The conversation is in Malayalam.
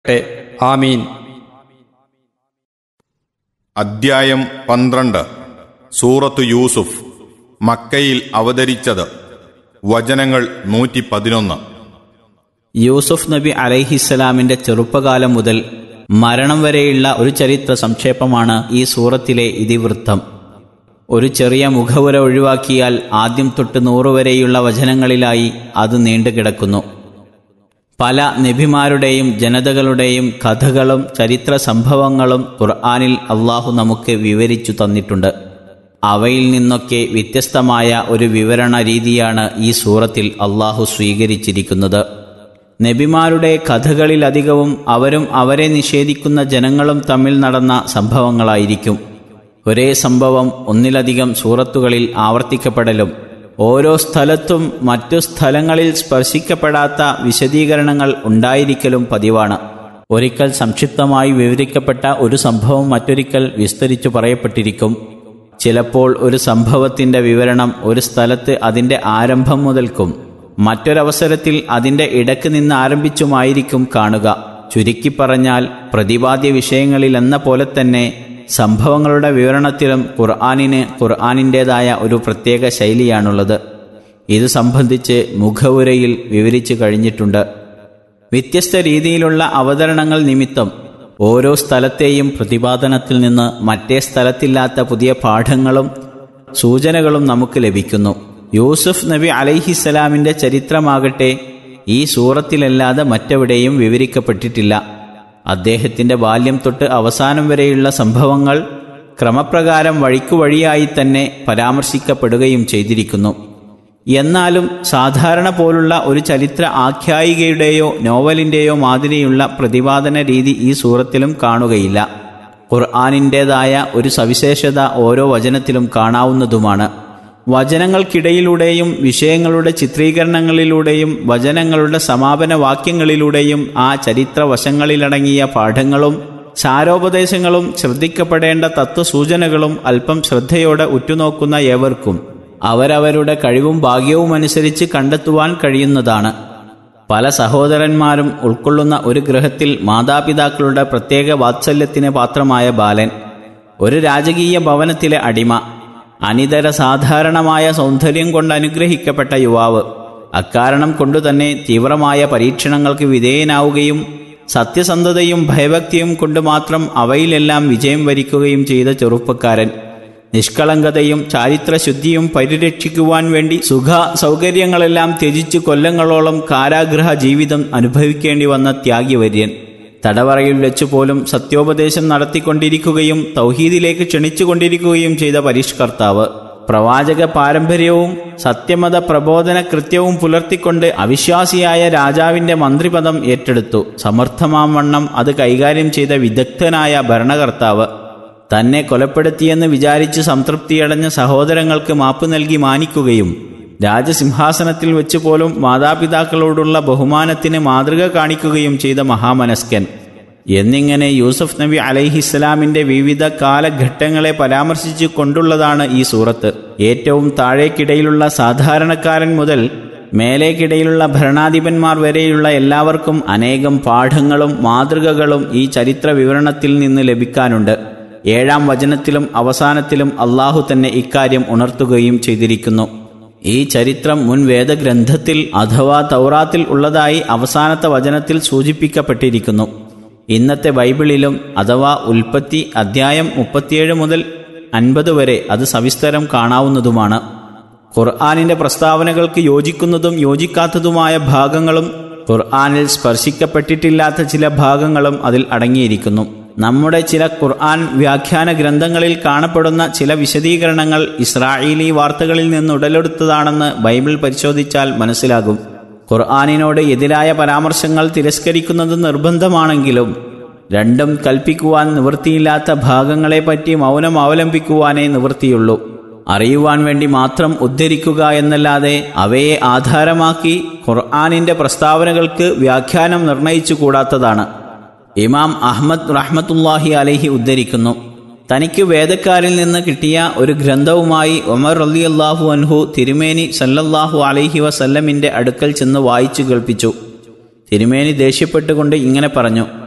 ട്ടെ. ആമീൻ അദ്ധ്യായം പന്ത്രണ്ട് സൂറത്തു യൂസുഫ് മക്കയിൽ അവതരിച്ചത് വചനങ്ങൾ നൂറ്റി പതിനൊന്ന് യൂസുഫ് നബി അലൈഹിസ്സലാമിന്റെ ചെറുപ്പകാലം മുതൽ മരണം വരെയുള്ള ഒരു ചരിത്ര സംക്ഷേപമാണ് ഈ സൂറത്തിലെ ഇതിവൃത്തം ഒരു ചെറിയ മുഖവുര ഒഴിവാക്കിയാൽ ആദ്യം തൊട്ട് നൂറ് വരെയുള്ള വചനങ്ങളിലായി അത് നീണ്ടുകിടക്കുന്നു പല നബിമാരുടെയും ജനതകളുടെയും കഥകളും ചരിത്ര സംഭവങ്ങളും ഖുർആാനിൽ അള്ളാഹു നമുക്ക് വിവരിച്ചു തന്നിട്ടുണ്ട് അവയിൽ നിന്നൊക്കെ വ്യത്യസ്തമായ ഒരു വിവരണ രീതിയാണ് ഈ സൂറത്തിൽ അള്ളാഹു സ്വീകരിച്ചിരിക്കുന്നത് നബിമാരുടെ കഥകളിലധികവും അവരും അവരെ നിഷേധിക്കുന്ന ജനങ്ങളും തമ്മിൽ നടന്ന സംഭവങ്ങളായിരിക്കും ഒരേ സംഭവം ഒന്നിലധികം സൂറത്തുകളിൽ ആവർത്തിക്കപ്പെടലും ഓരോ സ്ഥലത്തും മറ്റു സ്ഥലങ്ങളിൽ സ്പർശിക്കപ്പെടാത്ത വിശദീകരണങ്ങൾ ഉണ്ടായിരിക്കലും പതിവാണ് ഒരിക്കൽ സംക്ഷിപ്തമായി വിവരിക്കപ്പെട്ട ഒരു സംഭവം മറ്റൊരിക്കൽ വിസ്തരിച്ചു പറയപ്പെട്ടിരിക്കും ചിലപ്പോൾ ഒരു സംഭവത്തിന്റെ വിവരണം ഒരു സ്ഥലത്ത് അതിന്റെ ആരംഭം മുതൽക്കും മറ്റൊരവസരത്തിൽ അതിന്റെ ഇടക്ക് നിന്ന് ആരംഭിച്ചുമായിരിക്കും കാണുക ചുരുക്കി പറഞ്ഞാൽ പ്രതിപാദ്യ വിഷയങ്ങളിലെന്ന പോലെ തന്നെ സംഭവങ്ങളുടെ വിവരണത്തിലും ഖുർആാനിന് ഖുർആാനിൻ്റെതായ ഒരു പ്രത്യേക ശൈലിയാണുള്ളത് ഇത് സംബന്ധിച്ച് മുഖവുരയിൽ വിവരിച്ചു കഴിഞ്ഞിട്ടുണ്ട് വ്യത്യസ്ത രീതിയിലുള്ള അവതരണങ്ങൾ നിമിത്തം ഓരോ സ്ഥലത്തെയും പ്രതിപാദനത്തിൽ നിന്ന് മറ്റേ സ്ഥലത്തില്ലാത്ത പുതിയ പാഠങ്ങളും സൂചനകളും നമുക്ക് ലഭിക്കുന്നു യൂസുഫ് നബി അലൈഹിസ്സലാമിന്റെ ചരിത്രമാകട്ടെ ഈ സൂറത്തിലല്ലാതെ മറ്റെവിടെയും വിവരിക്കപ്പെട്ടിട്ടില്ല അദ്ദേഹത്തിന്റെ ബാല്യം തൊട്ട് അവസാനം വരെയുള്ള സംഭവങ്ങൾ ക്രമപ്രകാരം വഴിക്കുവഴിയായി തന്നെ പരാമർശിക്കപ്പെടുകയും ചെയ്തിരിക്കുന്നു എന്നാലും സാധാരണ പോലുള്ള ഒരു ചരിത്ര ആഖ്യായികയുടെയോ നോവലിൻ്റെയോ മാതിരിയുള്ള പ്രതിപാദന രീതി ഈ സൂറത്തിലും കാണുകയില്ല ഖുർആാനിൻ്റേതായ ഒരു സവിശേഷത ഓരോ വചനത്തിലും കാണാവുന്നതുമാണ് വചനങ്ങൾക്കിടയിലൂടെയും വിഷയങ്ങളുടെ ചിത്രീകരണങ്ങളിലൂടെയും വചനങ്ങളുടെ സമാപന വാക്യങ്ങളിലൂടെയും ആ ചരിത്ര വശങ്ങളിലടങ്ങിയ പാഠങ്ങളും സാരോപദേശങ്ങളും ശ്രദ്ധിക്കപ്പെടേണ്ട തത്വസൂചനകളും അല്പം ശ്രദ്ധയോടെ ഉറ്റുനോക്കുന്ന ഏവർക്കും അവരവരുടെ കഴിവും ഭാഗ്യവും അനുസരിച്ച് കണ്ടെത്തുവാൻ കഴിയുന്നതാണ് പല സഹോദരന്മാരും ഉൾക്കൊള്ളുന്ന ഒരു ഗൃഹത്തിൽ മാതാപിതാക്കളുടെ പ്രത്യേക വാത്സല്യത്തിന് പാത്രമായ ബാലൻ ഒരു രാജകീയ ഭവനത്തിലെ അടിമ അനിതര സാധാരണമായ സൗന്ദര്യം കൊണ്ട് അനുഗ്രഹിക്കപ്പെട്ട യുവാവ് അക്കാരണം കൊണ്ടുതന്നെ തീവ്രമായ പരീക്ഷണങ്ങൾക്ക് വിധേയനാവുകയും സത്യസന്ധതയും ഭയഭക്തിയും കൊണ്ട് മാത്രം അവയിലെല്ലാം വിജയം വരിക്കുകയും ചെയ്ത ചെറുപ്പക്കാരൻ നിഷ്കളങ്കതയും ചാരിത്രശുദ്ധിയും പരിരക്ഷിക്കുവാൻ വേണ്ടി സുഖ സൗകര്യങ്ങളെല്ലാം ത്യജിച്ചു കൊല്ലങ്ങളോളം കാരാഗൃഹ ജീവിതം അനുഭവിക്കേണ്ടി വന്ന ത്യാഗിവര്യൻ തടവറയിൽ വെച്ചു പോലും സത്യോപദേശം നടത്തിക്കൊണ്ടിരിക്കുകയും തൗഹീദിലേക്ക് ക്ഷണിച്ചുകൊണ്ടിരിക്കുകയും ചെയ്ത പരിഷ്കർത്താവ് പ്രവാചക പാരമ്പര്യവും സത്യമത പ്രബോധന കൃത്യവും പുലർത്തിക്കൊണ്ട് അവിശ്വാസിയായ രാജാവിന്റെ മന്ത്രിപദം ഏറ്റെടുത്തു സമർത്ഥമാം വണ്ണം അത് കൈകാര്യം ചെയ്ത വിദഗ്ധനായ ഭരണകർത്താവ് തന്നെ കൊലപ്പെടുത്തിയെന്ന് വിചാരിച്ച് സംതൃപ്തിയടഞ്ഞ സഹോദരങ്ങൾക്ക് മാപ്പ് നൽകി മാനിക്കുകയും രാജസിംഹാസനത്തിൽ വെച്ച് പോലും മാതാപിതാക്കളോടുള്ള ബഹുമാനത്തിന് മാതൃക കാണിക്കുകയും ചെയ്ത മഹാമനസ്കൻ എന്നിങ്ങനെ യൂസഫ് നബി അലൈഹിസ്സലാമിന്റെ വിവിധ കാലഘട്ടങ്ങളെ പരാമർശിച്ചു കൊണ്ടുള്ളതാണ് ഈ സൂറത്ത് ഏറ്റവും താഴേക്കിടയിലുള്ള സാധാരണക്കാരൻ മുതൽ മേലേക്കിടയിലുള്ള ഭരണാധിപന്മാർ വരെയുള്ള എല്ലാവർക്കും അനേകം പാഠങ്ങളും മാതൃകകളും ഈ ചരിത്ര വിവരണത്തിൽ നിന്ന് ലഭിക്കാനുണ്ട് ഏഴാം വചനത്തിലും അവസാനത്തിലും അള്ളാഹു തന്നെ ഇക്കാര്യം ഉണർത്തുകയും ചെയ്തിരിക്കുന്നു ഈ ചരിത്രം മുൻ വേദഗ്രന്ഥത്തിൽ അഥവാ തൗറാത്തിൽ ഉള്ളതായി അവസാനത്തെ വചനത്തിൽ സൂചിപ്പിക്കപ്പെട്ടിരിക്കുന്നു ഇന്നത്തെ ബൈബിളിലും അഥവാ ഉൽപ്പത്തി അധ്യായം മുപ്പത്തിയേഴ് മുതൽ അൻപത് വരെ അത് സവിസ്തരം കാണാവുന്നതുമാണ് ഖുർആാനിന്റെ പ്രസ്താവനകൾക്ക് യോജിക്കുന്നതും യോജിക്കാത്തതുമായ ഭാഗങ്ങളും ഖുർആാനിൽ സ്പർശിക്കപ്പെട്ടിട്ടില്ലാത്ത ചില ഭാഗങ്ങളും അതിൽ അടങ്ങിയിരിക്കുന്നു നമ്മുടെ ചില ഖുർആൻ വ്യാഖ്യാന ഗ്രന്ഥങ്ങളിൽ കാണപ്പെടുന്ന ചില വിശദീകരണങ്ങൾ ഇസ്രായേലി വാർത്തകളിൽ നിന്ന് ഉടലെടുത്തതാണെന്ന് ബൈബിൾ പരിശോധിച്ചാൽ മനസ്സിലാകും ഖുർആാനിനോട് എതിരായ പരാമർശങ്ങൾ തിരസ്കരിക്കുന്നത് നിർബന്ധമാണെങ്കിലും രണ്ടും കൽപ്പിക്കുവാൻ നിവൃത്തിയില്ലാത്ത ഭാഗങ്ങളെപ്പറ്റി മൗനം അവലംബിക്കുവാനേ നിവൃത്തിയുള്ളൂ അറിയുവാൻ വേണ്ടി മാത്രം ഉദ്ധരിക്കുക എന്നല്ലാതെ അവയെ ആധാരമാക്കി ഖുർആാനിന്റെ പ്രസ്താവനകൾക്ക് വ്യാഖ്യാനം നിർണയിച്ചു കൂടാത്തതാണ് ഇമാം അഹമ്മദ് റഹ്മത്തുല്ലാഹി അലഹി ഉദ്ധരിക്കുന്നു തനിക്ക് വേദക്കാരിൽ നിന്ന് കിട്ടിയ ഒരു ഗ്രന്ഥവുമായി ഒമർ റലിയല്ലാഹു അൻഹു തിരുമേനി സല്ലല്ലാഹു അലൈഹി വസല്ലമിന്റെ അടുക്കൽ ചെന്ന് വായിച്ചു കേൾപ്പിച്ചു തിരുമേനി ദേഷ്യപ്പെട്ടുകൊണ്ട് ഇങ്ങനെ പറഞ്ഞു